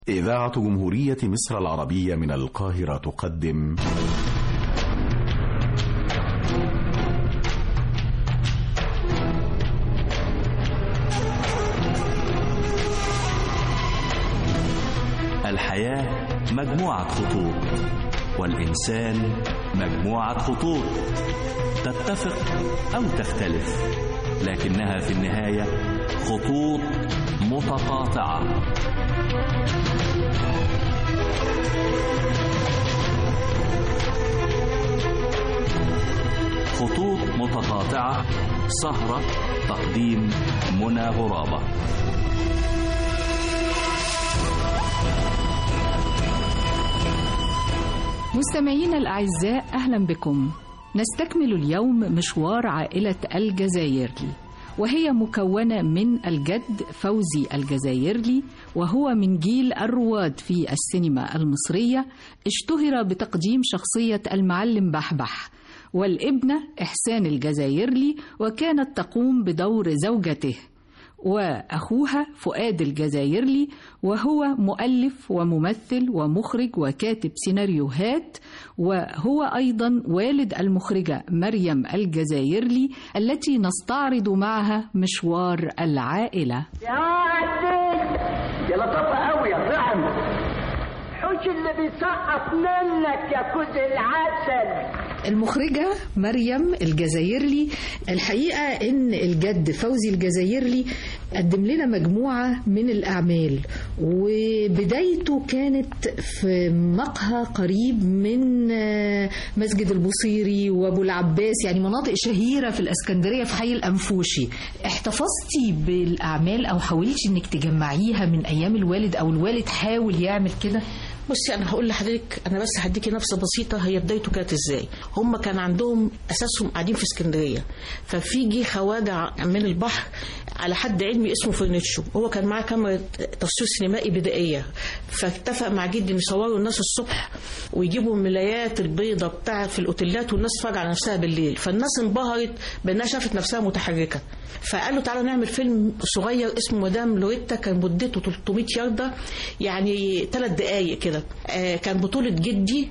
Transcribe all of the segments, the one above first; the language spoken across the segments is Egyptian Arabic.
إذاعة جمهورية مصر العربية من القاهرة تقدم الحياة مجموعة خطوط والإنسان مجموعة خطوط تتفق أو تختلف لكنها في النهاية خطوط متقاطعة خطوط متقاطعة سهرة تقديم منى غرابة مستمعينا الأعزاء أهلا بكم نستكمل اليوم مشوار عائلة الجزائرلي وهي مكونة من الجد فوزي الجزائرلي وهو من جيل الرواد في السينما المصرية اشتهر بتقديم شخصية المعلم بحبح والابنة إحسان الجزائرلي وكانت تقوم بدور زوجته واخوها فؤاد الجزائرلي وهو مؤلف وممثل ومخرج وكاتب سيناريوهات وهو ايضا والد المخرجه مريم الجزائرلي التي نستعرض معها مشوار العائله يا عدل يا لطافة قوي يا طعم حوش اللي بيسقط منك يا كوز العسل المخرجة مريم الجزائرلي الحقيقة إن الجد فوزي الجزائرلي قدم لنا مجموعة من الأعمال وبدايته كانت في مقهى قريب من مسجد البوصيري وأبو العباس يعني مناطق شهيرة في الإسكندرية في حي الأنفوشي احتفظتي بالأعمال أو حاولتي إنك تجمعيها من أيام الوالد أو الوالد حاول يعمل كده بصي انا هقول لحضرتك انا بس هديكي نبذه بسيطه هي بدايته كانت ازاي هم كان عندهم اساسهم قاعدين في اسكندريه ففي جه خواجع من البحر على حد علمي اسمه فرنتشو هو كان معاه كاميرا تصوير سينمائي بدائيه فاتفق مع جدي ان يصوروا الناس الصبح ويجيبوا الملايات البيضة بتاعت في الاوتيلات والناس تتفرج على نفسها بالليل فالناس انبهرت بانها شافت نفسها متحركه فقالوا تعالوا نعمل فيلم صغير اسمه مدام لوريتا كان مدته 300 ياردة يعني ثلاث دقايق كده آه كان بطولة جدي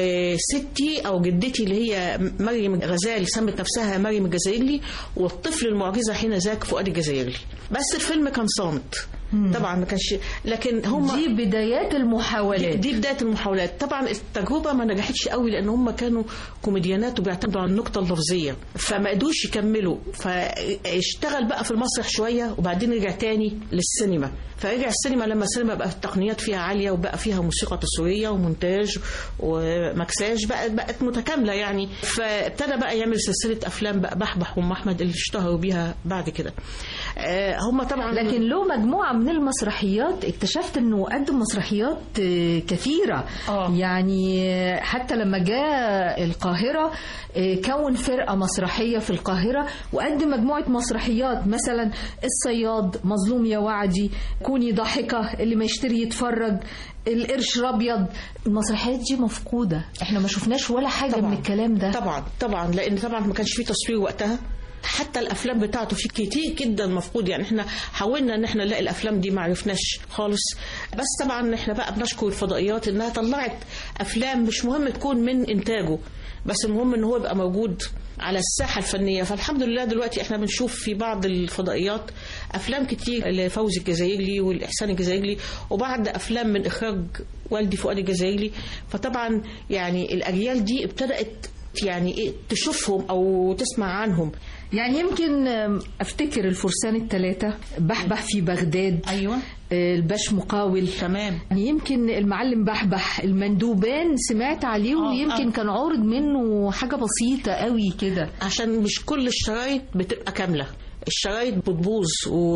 وستي أو جدتي اللي هي مريم غزال سمت نفسها مريم الجزائري والطفل المعجزة حين ذاك فؤاد الجزائري بس الفيلم كان صامت طبعا ما كانش لكن هم دي بدايات المحاولات دي بدايه المحاولات طبعا التجربه ما نجحتش قوي لان هم كانوا كوميديانات وبيعتمدوا على النقطه اللفظيه فما قدروش يكملوا فاشتغل بقى في المسرح شويه وبعدين رجع تاني للسينما فرجع السينما لما السينما بقى التقنيات فيها عاليه وبقى فيها موسيقى تصويريه ومونتاج ومكساج بقت بقت متكامله يعني فابتدى بقى يعمل سلسله افلام بقى بحبح وام احمد اللي اشتهروا بيها بعد كده هم طبعا لكن له مجموعه من المسرحيات اكتشفت انه قدم مسرحيات كثيره آه. يعني حتى لما جاء القاهره كون فرقه مسرحيه في القاهره وقدم مجموعه مسرحيات مثلا الصياد مظلوم يا وعدي كوني ضاحكه اللي ما يشتري يتفرج القرش الابيض المسرحيات دي مفقوده احنا ما شفناش ولا حاجه طبعا. من الكلام ده طبعا طبعا لان طبعا ما كانش فيه تصوير وقتها حتى الافلام بتاعته في كتير جدا مفقود يعني احنا حاولنا ان احنا نلاقي الافلام دي ما عرفناش خالص بس طبعا احنا بقى بنشكر الفضائيات انها طلعت افلام مش مهم تكون من انتاجه بس المهم ان هو يبقى موجود على الساحه الفنيه فالحمد لله دلوقتي احنا بنشوف في بعض الفضائيات افلام كتير لفوزي الجزائري والاحسان الجزائري وبعض افلام من اخراج والدي فؤاد الجزائري فطبعا يعني الاجيال دي ابتدات يعني ايه تشوفهم او تسمع عنهم يعني يمكن افتكر الفرسان الثلاثه بحبح في بغداد ايوه الباش مقاول تمام يعني يمكن المعلم بحبح المندوبان سمعت عليه آه، ويمكن آه. كان عارض منه حاجه بسيطه قوي كده عشان مش كل الشرايط بتبقى كامله الشرايط بتبوظ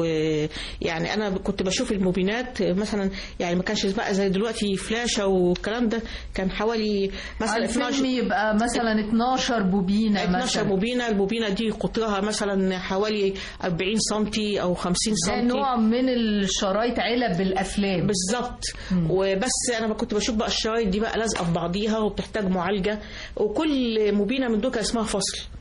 ويعني انا كنت بشوف الموبينات مثلا يعني ما كانش بقى زي دلوقتي فلاشه والكلام ده كان حوالي مثلا الفيلم 12 يبقى مثلا 12 بوبينه 12 مثلا موبينه الموبينه دي قطرها مثلا حوالي 40 سم او 50 ده سم نوع من الشرايط علب الافلام بالظبط وبس انا كنت بشوف بقى الشرايط دي بقى لازقه في بعضيها وبتحتاج معالجه وكل مبينه من دول كان اسمها فصل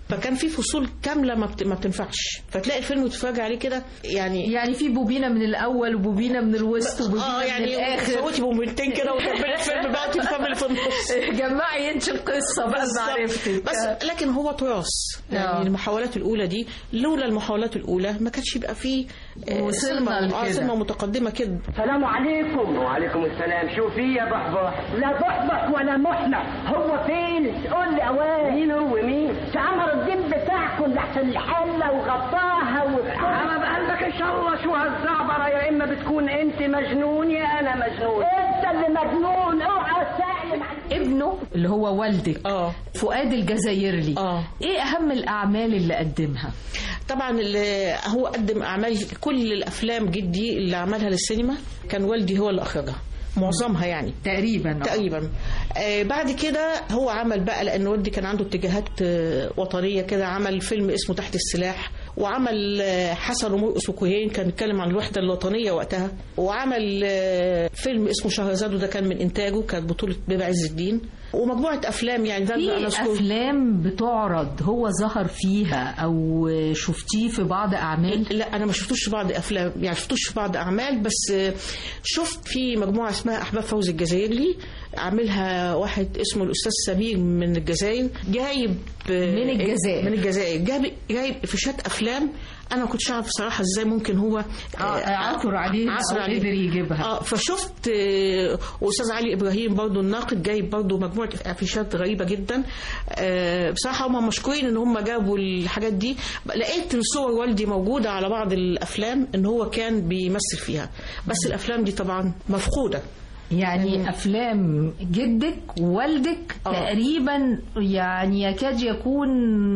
فكان في فصول كامله ما, بت... ما بتنفعش فتلاقي الفيلم تتفرج عليه كده يعني يعني في بوبينا من الاول وبوبينا من الوسط وبوبينا اه من يعني الاخر صوتي بومبتين كده وكملي الفيلم بقى تكمل في النص جمعي انت القصه بقى معرفتك بس لكن هو تراث آه. يعني المحاولات الاولى دي لولا المحاولات الاولى ما كانش يبقى فيه آه، وصلنا سينما- لكده. آه، سينما متقدمه كده السلام عليكم وعليكم السلام شوفي يا بحبح لا بحبح ولا محنح هو فين قول لي اوان مين هو مين عمر الدين بتاعكم تحت الحله وغطاها وبتاع انا بقلبك ان شاء الله شو هالزعبره يا اما بتكون انت مجنون يا انا مجنون انت اللي مجنون اوعى سالم ابنه اللي هو والدك اه فؤاد الجزايرلي اه ايه اهم الاعمال اللي قدمها طبعا اللي هو قدم اعمال كل الافلام جدي اللي عملها للسينما كان والدي هو اللي اخرجها معظمها يعني تقريبا آه. تقريبا آه بعد كده هو عمل بقى لان والدي كان عنده اتجاهات آه، وطنيه كده عمل فيلم اسمه تحت السلاح وعمل آه، حسن ومرقص وكوهين كان بيتكلم عن الوحده الوطنيه وقتها وعمل آه، فيلم اسمه شهرزاد وده كان من انتاجه كانت بطوله بيبي عز الدين ومجموعه افلام يعني ده اللي أنا في أذكره. افلام بتعرض هو ظهر فيها او شفتيه في بعض اعمال لا انا ما شفتوش في بعض افلام يعني شفتوش في بعض اعمال بس آه، شفت في مجموعه اسمها احباب فوزي الجزائري عاملها واحد اسمه الاستاذ سمير من الجزائر جايب آه، من الجزائر. من الجزائر جايب جايب فيشات افلام انا ما كنتش اعرف بصراحه ازاي ممكن هو آه، عثر عليه عثر أو عليه. قدر يجيبها. اه فشفت آه، واستاذ علي ابراهيم برضو الناقد جايب برضو مجموعه افيشات غريبه جدا آه، بصراحه هم مشكورين ان هم جابوا الحاجات دي لقيت صور والدي موجوده على بعض الافلام ان هو كان بيمثل فيها بس الافلام دي طبعا مفقوده يعني افلام جدك ووالدك آه. تقريبا يعني يكاد يكون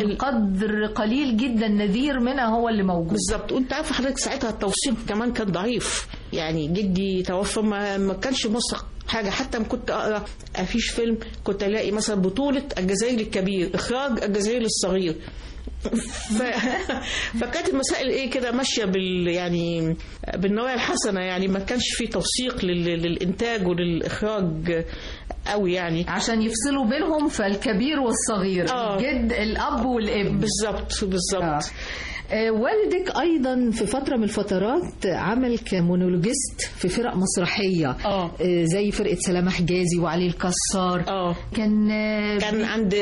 قدر قليل جدا نذير منها هو اللي موجود بالظبط وانت عارف حضرتك ساعتها التوثيق كمان كان ضعيف يعني جدي توفى ما, ما كانش موثق حاجه حتى ما كنت اقرا افيش فيلم كنت الاقي مثلا بطوله الجزائري الكبير اخراج الجزائري الصغير ف... فكانت المسائل ايه كده ماشيه بال يعني بالنوايا الحسنه يعني ما كانش في توثيق لل... للانتاج وللاخراج قوي يعني عشان يفصلوا بينهم فالكبير والصغير آه. الجد الاب والابن بالظبط بالظبط آه. آه، والدك ايضا في فتره من الفترات عمل كمونولوجيست في فرق مسرحيه آه. آه، زي فرقه سلامه حجازي وعلي الكسار اه كان آه، كان عند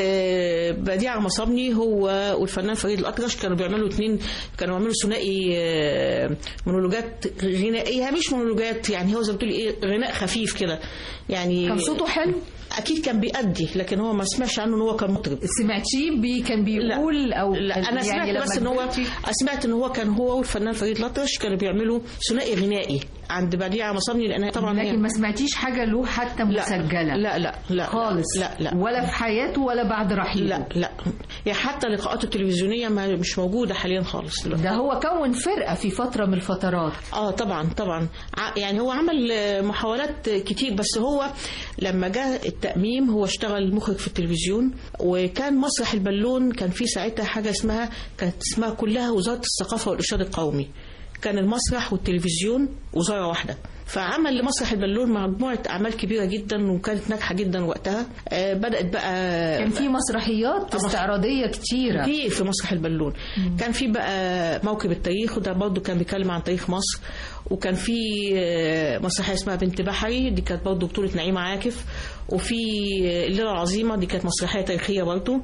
بديع مصابني هو والفنان فريد الأطرش كانوا بيعملوا اتنين كانوا بيعملوا ثنائي آه، مونولوجات غنائية مش مونولوجات يعني هو زي ما بتقولي ايه غناء خفيف كده يعني كان صوته حلو أكيد كان بيأدي لكن هو ما سمعش عنه إن هو كان مطرب سمعتيه بي كان بيقول او لا انا سمعت يعني بس ان لما هو كبرتي- سمعت ان هو كان هو والفنان فريد الأطرش كانوا بيعملوا ثنائي غنائي عند بديع مصابني لان طبعا هي- لكن ما سمعتيش حاجه له حتى لا مسجله لا لا لا خالص لا لا ولا في حياته ولا بعد رحيله لا لا يعني حتى لقاءاته التلفزيونيه ما مش موجوده حاليا خالص دلوقتي. ده هو كون فرقه في فتره من الفترات اه طبعا طبعا ع- يعني هو عمل آه، محاولات كتير بس هو لما جاء التأميم هو اشتغل مخرج في التلفزيون وكان مسرح البالون كان في ساعتها حاجة اسمها كانت اسمها كلها وزارة الثقافة والإرشاد القومي كان المسرح والتلفزيون وزارة واحدة فعمل لمسرح البالون مجموعة أعمال كبيرة جدا وكانت ناجحة جدا وقتها آه بدأت بقى كان في مسرحيات استعراضيه كتيره في في مسرح البالون كان في بقى موكب التاريخ وده برضه كان بيتكلم عن تاريخ مصر وكان في آه، مسرحيه اسمها بنت بحري دي كانت برضه بطوله نعيمه عاكف وفي آه، الليله العظيمه دي كانت مسرحيه تاريخيه برضه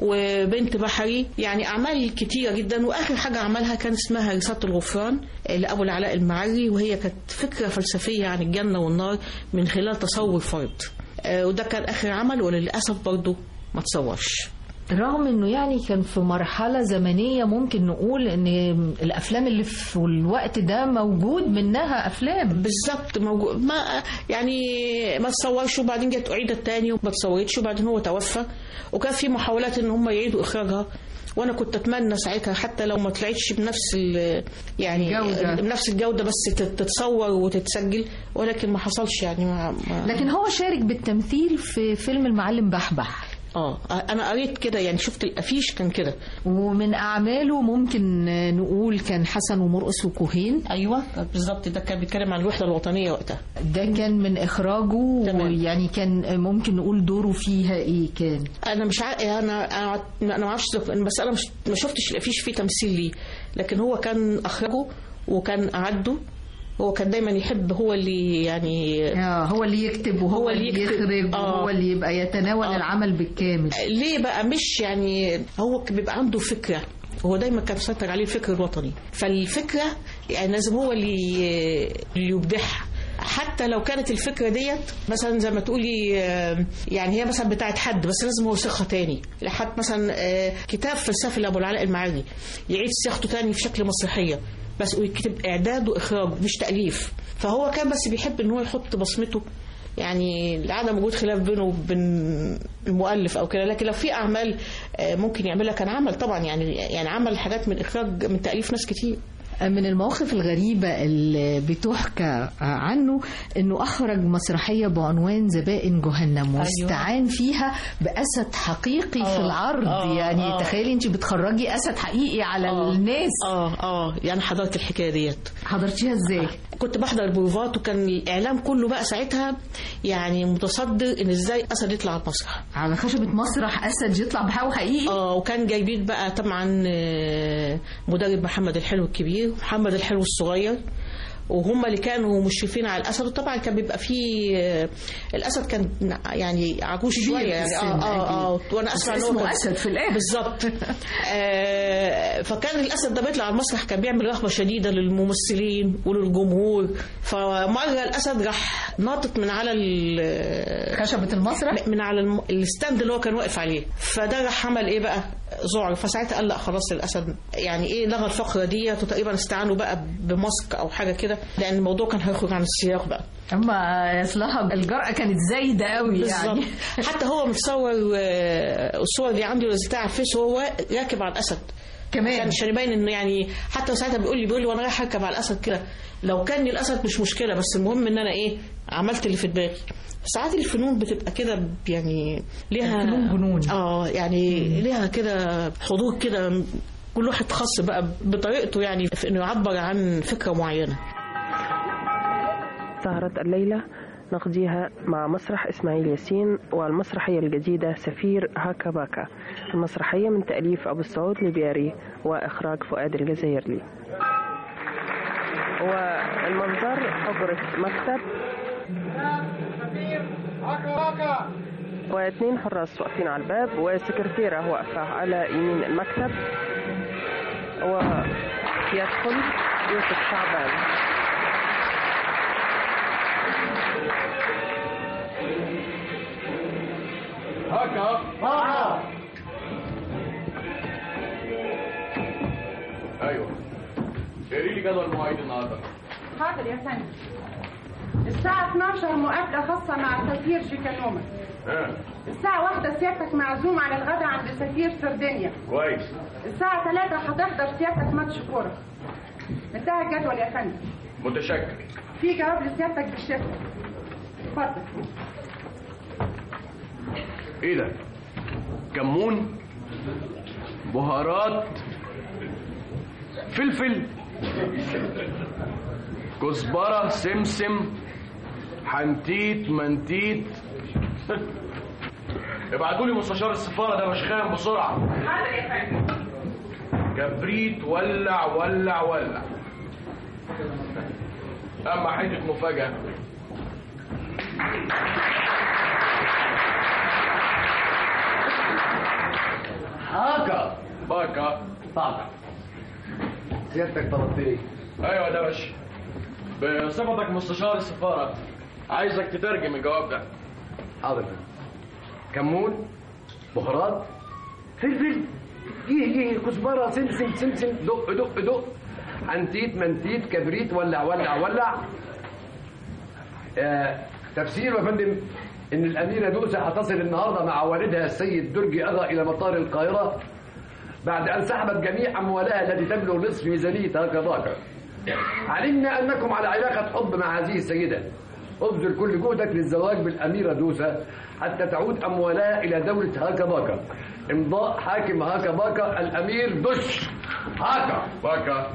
وبنت بحري يعني اعمال كتيره جدا واخر حاجه عملها كان اسمها رساله الغفران آه، لابو العلاء المعري وهي كانت فكره فلسفيه عن الجنه والنار من خلال تصور فرد آه، وده كان اخر عمل وللاسف برضه ما تصورش رغم انه يعني كان في مرحله زمنيه ممكن نقول ان الافلام اللي في الوقت ده موجود منها افلام بالظبط موجود ما يعني ما تصورش وبعدين جت اعيدت تاني وما تصورتش وبعدين هو توفى وكان في محاولات ان هم يعيدوا اخراجها وانا كنت اتمنى ساعتها حتى لو ما طلعتش بنفس ال- يعني الجودة. بنفس الجوده بس تت- تتصور وتتسجل ولكن ما حصلش يعني ما, ما لكن هو شارك بالتمثيل في فيلم المعلم بحبح اه انا قريت كده يعني شفت الافيش كان كده ومن أعماله ممكن نقول كان حسن ومرقص وكوهين ايوه بالظبط ده كان بيتكلم عن الوحده الوطنيه وقتها ده كان من إخراجه تمام. ويعني كان ممكن نقول دوره فيها إيه كان انا مش عارف انا انا انا ما اعرفش بس انا مش ما شفتش الافيش فيه تمثيل ليه لكن هو كان اخرجه وكان اعده هو كان دايما يحب هو اللي يعني آه هو اللي يكتب وهو هو اللي اللي يكتب. يخرج آه. وهو اللي يبقى يتناول آه. العمل بالكامل ليه بقى مش يعني هو كان بيبقى عنده فكره هو دايما كان مسيطر عليه الفكر الوطني فالفكره يعني لازم هو اللي اللي يبدعها حتى لو كانت الفكره ديت مثلا زي ما تقولي آه، يعني هي مثلا بتاعت حد بس لازم هو يصيغها تاني لحد مثلا آه، كتاب فلسفي لابو العلاء المعادي يعيد صياغته تاني في شكل مسرحيه بس ويكتب اعداد واخراج مش تاليف فهو كان بس بيحب ان هو يحط بصمته يعني لعدم وجود خلاف بينه وبين المؤلف او كده لكن لو في اعمال آه، ممكن يعملها كان عمل طبعا يعني يعني عمل حاجات من اخراج من تاليف ناس كتير من المواقف الغريبة اللي بتحكى عنه انه اخرج مسرحية بعنوان زبائن جهنم واستعان فيها باسد حقيقي في آه، العرض آه، يعني آه. تخيلي انت بتخرجي اسد حقيقي على آه. الناس اه اه يعني حضرت الحكايه ديت حضرتيها ازاي؟ كنت بحضر البروفات وكان الاعلام كله بقى ساعتها يعني متصدر ان ازاي اسد يطلع على المسرح على خشبة مسرح اسد يطلع بحاجة حقيقي؟ اه وكان جايبين بقى طبعا آه، مدرب محمد الحلو الكبير ومحمد الحلو الصغير وهم اللي كانوا مشرفين على الاسد وطبعا كان بيبقى فيه آه، الاسد كان يعني عجوز كبير شويه في يعني السن اه اه اه وانا بس اسمع ان هو اسمه كان- اسد في الاخر بالظبط آه، فكان الاسد ده بيطلع على المسرح كان بيعمل رهبه شديده للممثلين وللجمهور فمره الاسد راح ناطط من على ال- خشبة المسرح من على الم- الستاند اللي هو كان واقف عليه فده راح عمل ايه بقى ذعر فساعتها قال لا خلاص الاسد يعني ايه لغى الفقره ديت وتقريبا استعانوا بقى بماسك او حاجه كده لان الموضوع كان هيخرج عن السياق بقى اما اصلها الجرأة كانت زايدة قوي يعني بالظبط حتى هو متصور آه، الصور اللي عندي ونزلتها على الفيس وهو راكب على الاسد كمان كان عشان يبين انه يعني حتى ساعتها بيقول لي بيقول لي وانا رايح اركب على الاسد كده لو كان الاسد مش مشكله بس المهم ان انا ايه عملت اللي في دماغي ساعات الفنون بتبقى كده يعني ليها الفنون جنون. اه يعني ليها كده حضور كده كل واحد خاص بقى بطريقته يعني في انه يعبر عن فكره معينه سهرة الليلة نقضيها مع مسرح إسماعيل ياسين والمسرحية الجديدة سفير هاكا باكا المسرحية من تأليف أبو السعود لبياري وإخراج فؤاد الجزائري والمنظر حجرة مكتب واثنين حراس واقفين على الباب وسكرتيرة واقفة على يمين المكتب ويدخل يوسف شعبان ايوه قولي لي جدول المواعيد النهارده حاضر يا فندم الساعة 12 مقابلة خاصة مع سفير شيكانوما ها الساعة واحدة سيادتك معزوم على الغداء عند سفير سردينيا كويس الساعة 3 هتحضر سيادتك ماتش كورة انتهى الجدول يا فندم متشكر في جواب لسيادتك بالشفت اتفضل ايه ده كمون بهارات فلفل كزبرة سمسم حنتيت منتيت ابعتوا لي مستشار السفارة ده مش خام بسرعة حاضر يا فندم كبريت ولع ولع ولع اما حته مفاجاه هاكا باكا طبعا سيادتك طلبت ايه؟ ايوه ده باشا بصفتك مستشار السفاره عايزك تترجم الجواب ده حاضر كمون بهارات فلفل ايه ايه كزبره سمسم سمسم دق دق دق عنتيت منتيت كبريت ولع ولع ولع آه تفسير يا فندم ان الاميره دوسه هتصل النهارده مع والدها السيد درجي اغا الى مطار القاهره بعد ان سحبت جميع اموالها التي تبلغ نصف ميزانيه هكذاك علمنا انكم على علاقه حب مع هذه السيده ابذل كل جهدك للزواج بالأميرة دوسة حتى تعود أموالها إلى دولة هاكا باكا إمضاء حاكم هاكا باكا الأمير دش هاكا باكا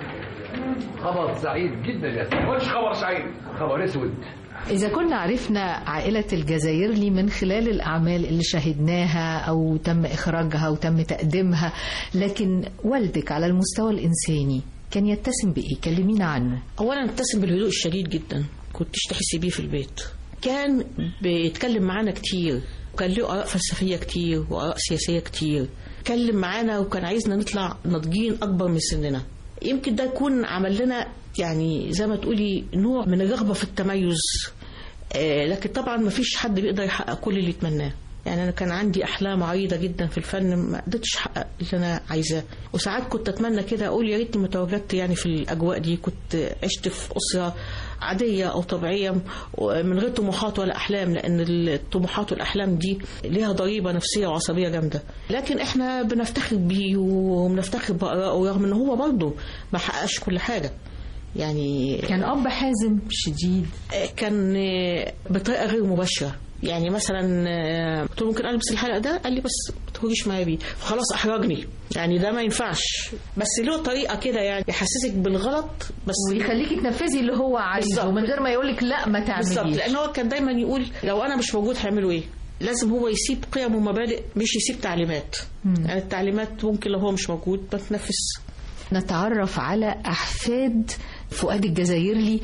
خبر سعيد جدا يا سيدي مش خبر سعيد خبر اسود إذا كنا عرفنا عائلة الجزائرلي من خلال الأعمال اللي شاهدناها أو تم إخراجها أو تم تقديمها لكن والدك على المستوى الإنساني كان يتسم بإيه؟ كلمينا عنه اولا اتسم بالهدوء الشديد جدا كنتش تحسي بيه في البيت كان بيتكلم معانا كتير وكان له اراء فلسفيه كتير واراء سياسيه كتير اتكلم معانا وكان عايزنا نطلع ناضجين اكبر من سننا يمكن ده يكون عمل لنا يعني زي ما تقولي نوع من الرغبه في التميز آه، لكن طبعا ما فيش حد بيقدر يحقق كل اللي يتمناه يعني انا كان عندي احلام عريضه جدا في الفن ما قدرتش احقق اللي انا عايزاه وساعات كنت اتمنى كده اقول يا ريتني ما تواجدت يعني في الاجواء دي كنت عشت في اسره عاديه او طبيعيه من غير طموحات ولا احلام لان الطموحات والاحلام دي ليها ضريبه نفسيه وعصبيه جامده لكن احنا بنفتخر بيه وبنفتخر بارائه رغم ان هو برضه ما حققش كل حاجه يعني كان أب حازم شديد كان بطريقه غير مباشره يعني مثلا آه، قلت له ممكن البس الحلقه ده قال لي بس ما تخرجيش معايا بيه فخلاص احرجني يعني ده ما ينفعش بس له طريقه كده يعني يحسسك بالغلط بس ويخليكي تنفذي اللي هو عايزه بالظبط. ومن غير ما يقولك لا ما بالظبط تعمليش لان هو كان دايما يقول لو انا مش موجود هيعملوا ايه لازم هو يسيب قيم ومبادئ مش يسيب تعليمات يعني التعليمات ممكن لو هو مش موجود ما تنفذ نتعرف على أحفاد فؤاد الجزائرلي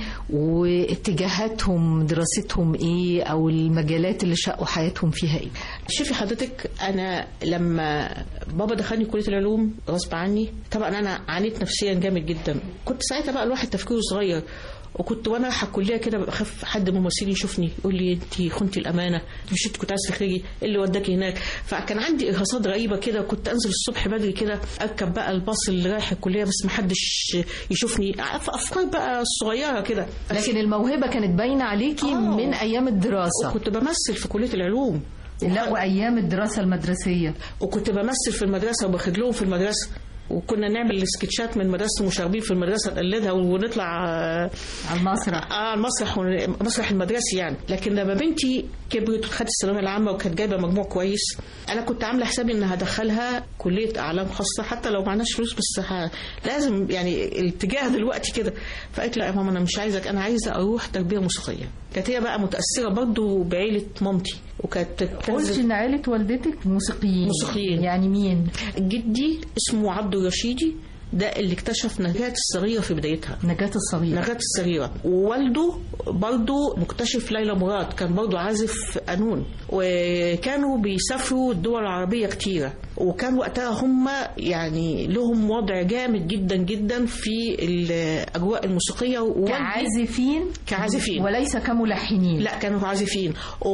واتجاهاتهم دراستهم ايه او المجالات اللي شقوا حياتهم فيها ايه شوفي حضرتك انا لما بابا دخلني كليه العلوم غصب عني طبعا انا عانيت نفسيا جامد جدا كنت ساعتها بقى الواحد تفكيره صغير وكنت وانا رايحه الكليه كده بخاف حد ممثل يشوفني يقول لي انت خنتي الامانه انت مش انت كنت عايزه تخرجي ايه اللي وداكي هناك فكان عندي ارهاصات غريبه كده كنت انزل الصبح بدري كده اركب بقى الباص اللي رايح الكليه بس ما حدش يشوفني افكار بقى صغيره كده لكن الموهبه كانت باينه عليكي آه. من ايام الدراسه وكنت بمثل في كليه العلوم لا وايام الدراسه المدرسيه وكنت بمثل في المدرسه وباخد لهم في المدرسه وكنا نعمل سكتشات من مدرسه المشاغبين في المدرسه نقلدها ونطلع آه، على المسرح اه المسرح المسرح المدرسي يعني لكن لما بنتي كبرت وخدت الثانويه العامه وكانت جايبه مجموع كويس انا كنت عامله حسابي ان هدخلها كليه اعلام خاصه حتى لو معناش فلوس بس ه... لازم يعني الاتجاه دلوقتي كده فقالت لا يا ماما انا مش عايزك انا عايزه اروح تربيه موسيقيه كانت هي بقى متاثره برضو بعيله مامتي وكانت قلت ان عيله والدتك موسيقيين موسيقيين. يعني مين جدي اسمه عبد الرشيدي ده اللي اكتشف نجاة الصغيرة في بدايتها نجاة الصغيرة نجاة الصغيرة ووالده برضو مكتشف ليلى مراد كان برضو عازف قانون وكانوا بيسافروا الدول العربية كتيرة وكان وقتها هم يعني لهم وضع جامد جدا جدا في الأجواء الموسيقية ووالدي- كعازفين كعازفين وليس كملحنين لا كانوا عازفين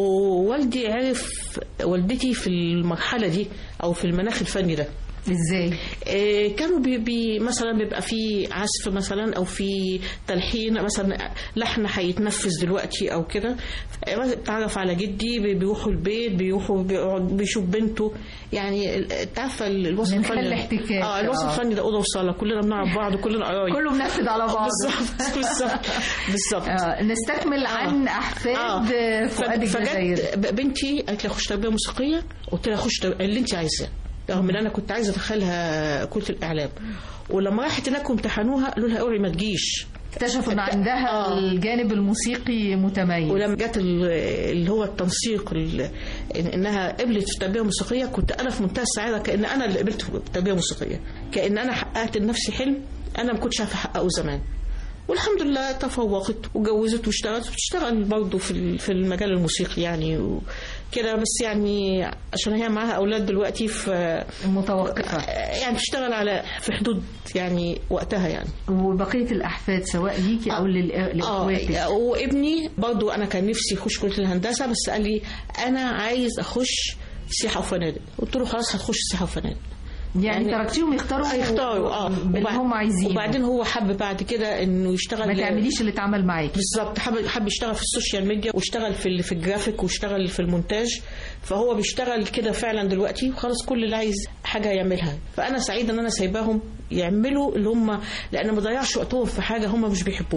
ووالدي عرف والدتي في المرحلة دي أو في المناخ الفني ده ازاي آه، كانوا بي بي مثلا بيبقى في عزف مثلا او في تلحين مثلا لحن هيتنفذ دلوقتي او كده آه، اتعرف على جدي بي- بيروحوا البيت بيروحوا بيقعد- بيشوف بنته يعني ال- انت عارفه ال- الوصف من خلال الفني الاحتكاك، اه الوصف آه. الفني ده اوضه وصاله كلنا بنعرف بعض وكلنا قرايب كله بنفذ على بعض بالظبط بالظبط بالظبط آه، نستكمل عن احفاد فؤاد الجزائري فجت ب- بنتي قالت لي اخش تربيه موسيقيه قلت لها اخش تربية اللي انت عايزاه رغم ان انا كنت عايزه ادخلها كليه الاعلام ولما راحت هناك وامتحنوها قالوا لها اوعي ما تجيش اكتشفوا ان عندها آه. الجانب الموسيقي متميز ولما جت ال- اللي هو التنسيق ال- إن- انها قبلت في التربيه الموسيقيه كنت انا في منتهى السعاده كان انا اللي قبلت في التربيه الموسيقيه كان انا حققت لنفسي حلم انا ما كنتش عارفه احققه زمان والحمد لله تفوقت وجوزت واشتغلت وبتشتغل برضه في ال- في المجال الموسيقي يعني وكده بس يعني عشان هي معاها اولاد دلوقتي في متوقفة يعني بتشتغل على في حدود يعني وقتها يعني وبقية الأحفاد سواء ليكي أو للأ- لإخواتك اه وابني برضو انا كان نفسي يخش كليه الهندسه بس قال لي انا عايز اخش سياحه وفنادق قلت له خلاص هتخش سياحه وفنادق يعني, تركتيهم يختاروا يختاروا اه باللي وبعد- هم عايزينه وبعدين هو حب بعد كده انه يشتغل ما تعمليش اللي اتعمل معاكي بالظبط حب حب يشتغل في السوشيال ميديا واشتغل في ال- في الجرافيك واشتغل في المونتاج فهو بيشتغل كده فعلا دلوقتي وخلاص كل اللي عايز حاجه يعملها فانا سعيده ان انا سايباهم يعملوا اللي هم لان ما ضيعش وقتهم في حاجه هم مش بيحبوها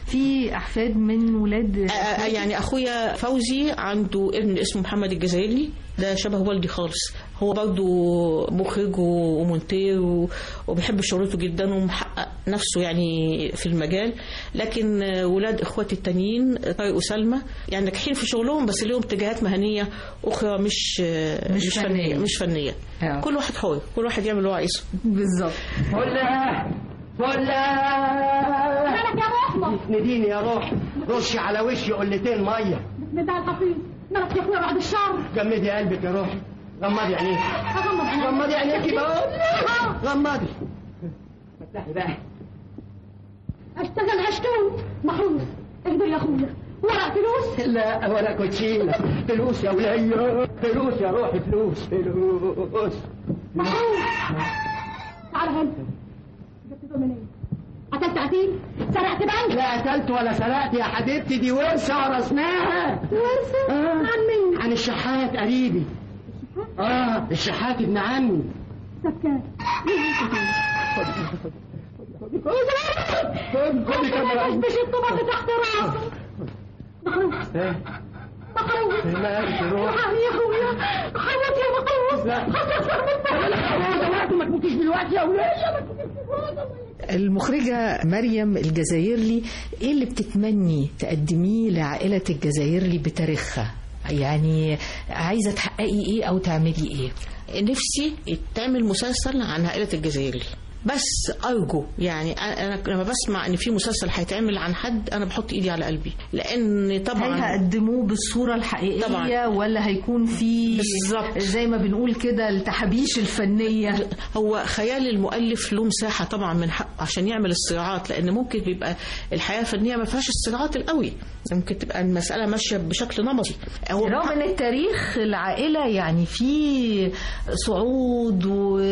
في احفاد من ولاد آه، آه، يعني اخويا فوزي عنده ابن اسمه محمد الجزائري ده شبه والدي خالص هو برضه مخرج ومونتير و- وبيحب شغلته جدا ومحقق نفسه يعني في المجال لكن آه، ولاد اخواتي التانيين طارق وسلمى يعني ناجحين في شغلهم بس لهم اتجاهات مهنيه اخرى مش آه، مش مش فنية. فنيه مش فنيه آه. كل واحد حر كل واحد يعمل اللي هو عايزه بالظبط ولا ولا مالك يا رحمة نديني يا روح رشي على وشي قلتين ميه بتاع الحفيظ مالك يا اخويا بعد الشر جمدي قلبك يا روح غمضي عينيك اغمض عينيك. غمضي عينيكي بقى آه. غمضي فتحي بقى اشتغل عشتون محروس اهدر يا اخويا ورق فلوس لا ولا كوتشينة فلوس يا ولية فلوس يا روحي فلوس فلوس محروس تعال هنا جبت دول منين قتلت عتيق سرقت بنك لا قتلت ولا سرقت يا حبيبتي دي ورثة ورثناها ورثة آه. عن مين عن الشحات قريبي اه الشحات ابن عمي طب كام خد خدي كاميرا مش الطبق تحت راسك محروس محروس مالك يا روح الحقني يا اخويا حيوت يا محروس هتكسر من دلوقتي ما تموتيش دلوقتي يا ولية ما تموتيش دلوقتي المخرجة مريم الجزائرلي ايه اللي بتتمني تقدميه لعائلة الجزائرلي بتاريخها يعني عايزة تحققي ايه او تعملي ايه نفسي يتعمل مسلسل عن عائلة الجزائري بس ارجو يعني انا لما بسمع ان في مسلسل هيتعمل عن حد انا بحط ايدي على قلبي لان هل طبعا هقدموه بالصورة الحقيقية طبعاً. ولا هيكون في بالظبط. زي ما بنقول كده التحابيش الفنية هو خيال المؤلف له مساحه طبعا من حقه عشان يعمل الصراعات لان ممكن بيبقى الحياه الفنيه ما فيهاش الصراعات القوي ممكن تبقى المساله ماشيه بشكل نمطي هو رغم ان التاريخ العائلة يعني فيه صعود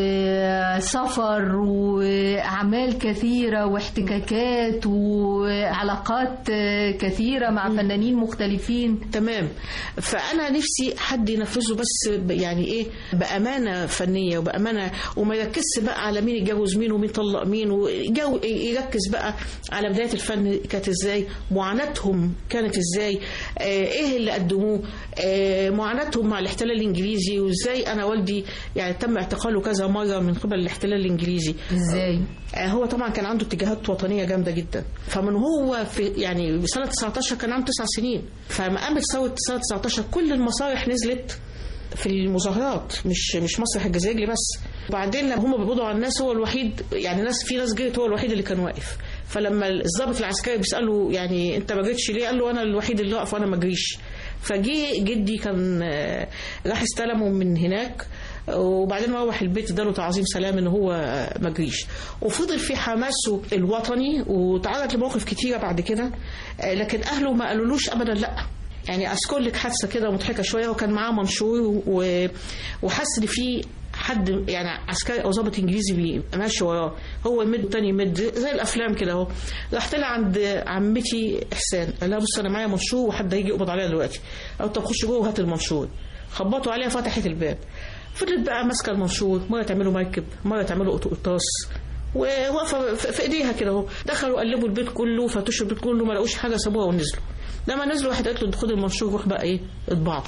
وسفر وأعمال كثيرة واحتكاكات وعلاقات كثيرة مع فنانين مختلفين تمام فانا نفسي حد ينفذه بس ب- يعني ايه بامانه فنيه وبامانه وما يركزش بقى على مين يتجوز مين ومين طلق مين ويجو- يركز بقى على بدايه الفن كانت ازاي معاناتهم كانت ازاي آه ايه اللي قدموه آه معاناتهم مع الاحتلال الانجليزي وازاي انا والدي يعني تم اعتقاله كذا مره من قبل الاحتلال الانجليزي ازاي آه، هو طبعا كان عنده اتجاهات وطنيه جامده جدا فمن هو في يعني سنه 19 كان عنده تسع سنين فلما قامت ثوره سنه 19 كل المسارح نزلت في المظاهرات مش مش مسرح الجزائري بس وبعدين لما هم بيقبضوا على الناس هو الوحيد يعني ناس في ناس جريت هو الوحيد اللي كان واقف فلما الضابط العسكري بيساله يعني انت ما جريتش ليه قال له انا الوحيد اللي واقف وانا ما جريش فجه جدي كان آه، راح استلمه من هناك وبعدين روح البيت اداله تعظيم سلام ان هو ما جريش وفضل في حماسه الوطني وتعرض لمواقف كتيره بعد كده آه، لكن اهله ما قالولوش ابدا لا يعني اذكر لك حادثه كده مضحكه شويه وكان معاه منشور و- وحس ان في حد يعني عسكري او ضابط انجليزي بي- ماشي وراه هو يمد والتاني يمد زي الافلام كده اهو راح طلع عند عمتي احسان قال لها بص انا معايا منشور وحد هيجي يقبض عليها دلوقتي قالت طب خش جوه وهات المنشور خبطوا عليها فتحت الباب فضلت بقى ماسكه المنشور مره تعمله مركب مره تعمله قرطاس وواقفه في في ايديها كده اهو دخلوا قلبوا البيت كله فتشوا البيت كله ما لقوش حاجه سابوها ونزلوا لما نزلوا واحد قالت له خد المنشور روح بقى ايه اطبعه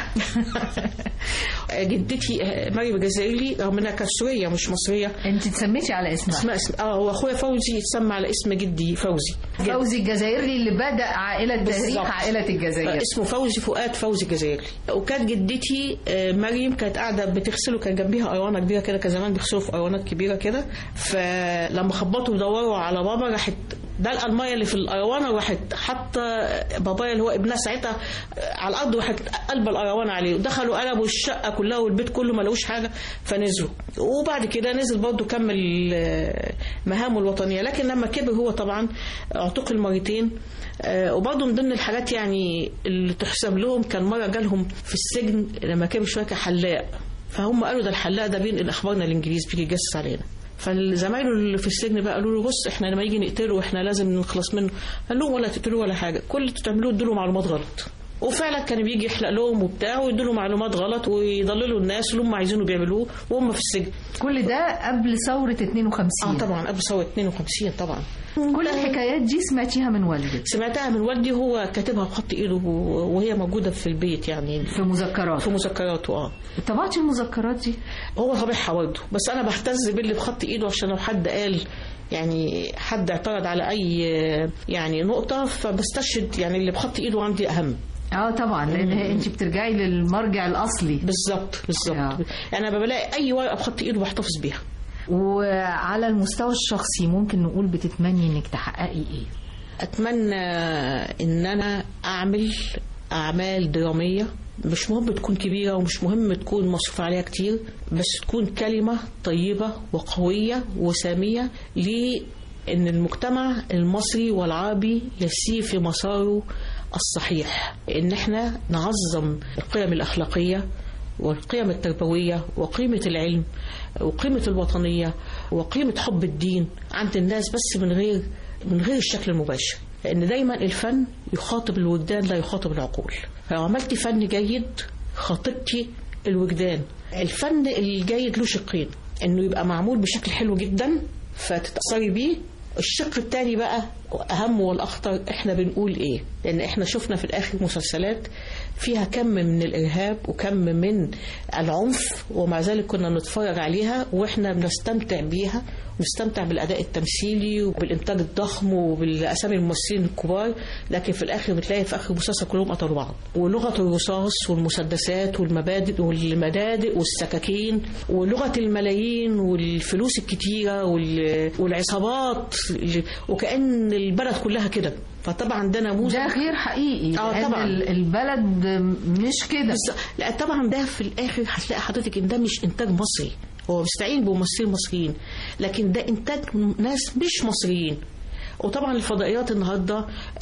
جدتي آه، مريم الجزائري رغم انها كانت سوريه مش مصريه انت اتسميتي على اسمها اسمها اسم اه هو اخويا فوزي اتسمى على اسم جدي فوزي فوزي الجزائري اللي بدأ عائلة تاريخ بالظبط. عائلة الجزائر اسمه فوزي فؤاد فوزي الجزائري وكانت جدتي آه، مريم كانت قاعده بتغسله كان جنبيها ايوانه كبيره كده كان زمان بيغسلوا في ايوانات كبيره كده فلما خبطوا ودوروا على بابا راحت دلقه الميه اللي في الايوانه وراحت حاطه بابايا اللي هو ابنها ساعتها آه، على الارض وراحت قلب الايوانه عليه ودخلوا قلبوا الشقه كلها والبيت كله ما لقوش حاجه فنزلوا وبعد كده نزل برضه كمل آه، مهامه الوطنيه لكن لما كبر هو طبعا اعتقل مرتين آه، وبرضه من ضمن الحاجات يعني اللي تحسب لهم كان مره جالهم في السجن لما كبر شويه كحلاق فهم قالوا ده الحلاق ده بينقل اخبارنا الانجليز بيجي يجسس علينا فالزمايله اللي في السجن بقى قالوا له بص احنا لما يجي نقتله احنا لازم نخلص منه قال لهم ولا تقتلوه ولا حاجه كل اللي تعملوه ادوا له معلومات غلط وفعلا كان بيجي يحلق لهم وبتاع ويدوا له معلومات غلط ويضللوا الناس اللي هم عايزينه بيعملوه وهم في السجن كل ده قبل ثورة 52 اه طبعا قبل ثوره 52 طبعا كل الحكايات دي سمعتيها من والدك سمعتها من والدي هو كاتبها بخط ايده وهي موجوده في البيت يعني في مذكرات في مذكراته اه طبعتي المذكرات دي هو طابعها برضه بس انا بهتز باللي بخط ايده عشان لو حد قال يعني حد اعترض على اي يعني نقطه فبستشهد يعني اللي بخط ايده عندي اهم اه طبعا لان هي انت بترجعي للمرجع الاصلي بالظبط بالظبط يعني انا بلاقي اي ورقه بخط ايده بحتفظ بيها وعلى المستوى الشخصي ممكن نقول بتتمني انك تحققي ايه اتمنى ان انا اعمل اعمال دراميه مش مهم تكون كبيره ومش مهم تكون مصروف عليها كتير بس تكون كلمه طيبه وقويه وساميه لان المجتمع المصري والعربي يسير في مساره الصحيح ان احنا نعظم القيم الاخلاقيه والقيم التربويه وقيمه العلم وقيمه الوطنيه وقيمه حب الدين عند الناس بس من غير من غير الشكل المباشر لان دايما الفن يخاطب الوجدان لا يخاطب العقول لو عملتي فن جيد خاطبتي الوجدان الفن الجيد له شقين انه يبقى معمول بشكل حلو جدا فتتاثري بيه الشق الثاني بقى اهم والاخطر احنا بنقول ايه لان احنا شفنا في الاخر مسلسلات فيها كم من الارهاب وكم من العنف ومع ذلك كنا نتفرج عليها واحنا بنستمتع بيها ونستمتع بالاداء التمثيلي وبالانتاج الضخم وبالاسامي الممثلين الكبار لكن في الاخر بتلاقي في اخر المسلسل كلهم قتلوا بعض ولغه الرصاص والمسدسات والمبادئ والمبادئ والسكاكين ولغه الملايين والفلوس الكتيره والعصابات وكان البلد كلها كده فطبعا ده نموذج ده غير حقيقي اه طبعا البلد مش كده لا طبعا ده في الاخر هتلاقي حضرتك ان ده مش انتاج مصري هو بيستعين بممثلين مصريين لكن ده انتاج ناس مش مصريين وطبعا الفضائيات النهارده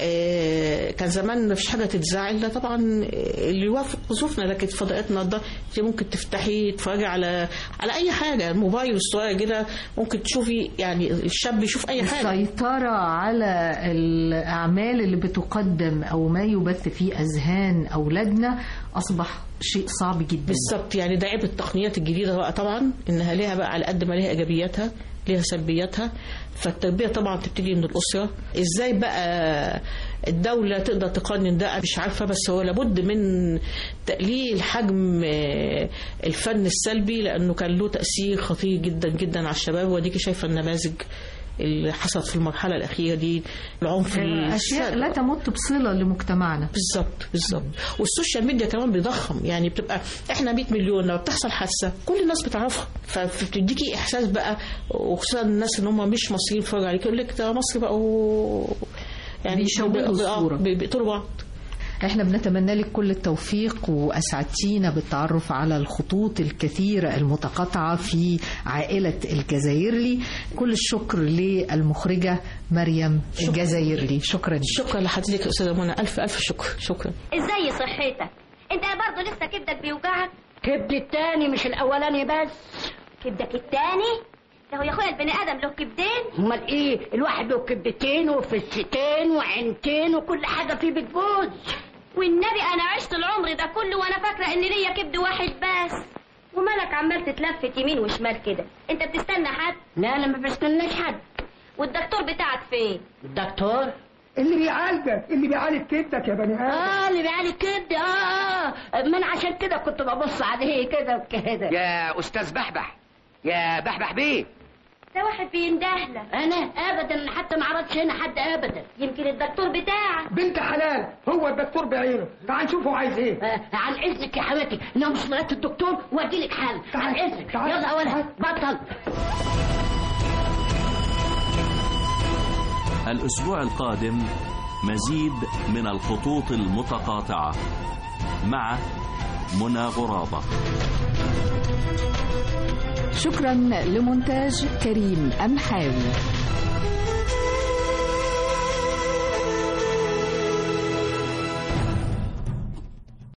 آه كان زمان ما فيش حاجه تتزعل لا طبعا اللي يوافق ظروفنا لكن الفضائيات النهارده انت ممكن تفتحي تتفرجي على على اي حاجه الموبايل الصغير كده ممكن تشوفي يعني الشاب يشوف اي حاجه السيطره على الاعمال اللي بتقدم او ما يبث في اذهان اولادنا اصبح شيء صعب جدا بالظبط يعني ده عيب التقنيات الجديده بقى طبعا انها ليها بقى على قد ما ليها ايجابياتها ليها سلبياتها فالتربيه طبعا تبتدي من الاسره ازاي بقى الدوله تقدر تقنن ده مش عارفه بس هو لابد من تقليل حجم الفن السلبي لانه كان له تاثير خطير جدا جدا على الشباب وديكي شايفه النماذج اللي حصلت في المرحلة الأخيرة دي العنف أشياء لا تمت بصلة لمجتمعنا بالظبط بالظبط والسوشيال ميديا كمان بيضخم يعني بتبقى احنا 100 مليون لما بتحصل حادثة كل الناس بتعرفها فبتديكي إحساس بقى وخصوصا الناس اللي هم مش مصريين يتفرجوا عليك يقول لك ده مصر بقوا يعني بيشوهوا الصورة بيقتلوا بعض احنا بنتمنى لك كل التوفيق واسعدتينا بالتعرف على الخطوط الكثيره المتقاطعه في عائله الجزائرلي كل الشكر للمخرجه مريم الجزائرلي شكرا شكرا لحضرتك يا استاذه منى الف الف شكر شكرا ازاي صحتك انت برضه لسه كبدك بيوجعك كبدي التاني مش الاولاني بس كبدك التاني ده هو يا اخويا البني ادم له كبدين امال ايه الواحد له كبدتين وفستين وعينتين وكل حاجه فيه بتبوظ والنبي انا عشت العمر ده كله وانا فاكره ان ليا كبد واحد بس ومالك عمال تتلفت يمين وشمال كده انت بتستنى حد لا انا ما بستناش حد والدكتور بتاعك فين الدكتور اللي بيعالجك اللي بيعالج كبدك يا بني ادم اه اللي بيعالج كبدي اه اه ما انا عشان كده كنت ببص عليه كده وكده يا استاذ بحبح يا بحبح بيه ده واحد بيندهلك انا ابدا حتى ما عرضش هنا حد ابدا يمكن الدكتور بتاعك بنت حلال هو الدكتور بعينه تعال نشوفه عايز ايه آه عن اذنك يا حماتي لو مش لغايه الدكتور وادي لك حل عن اذنك يلا ولا بطل الأسبوع القادم مزيد من الخطوط المتقاطعة مع منى غرابة شكرا لمونتاج كريم أمحاوي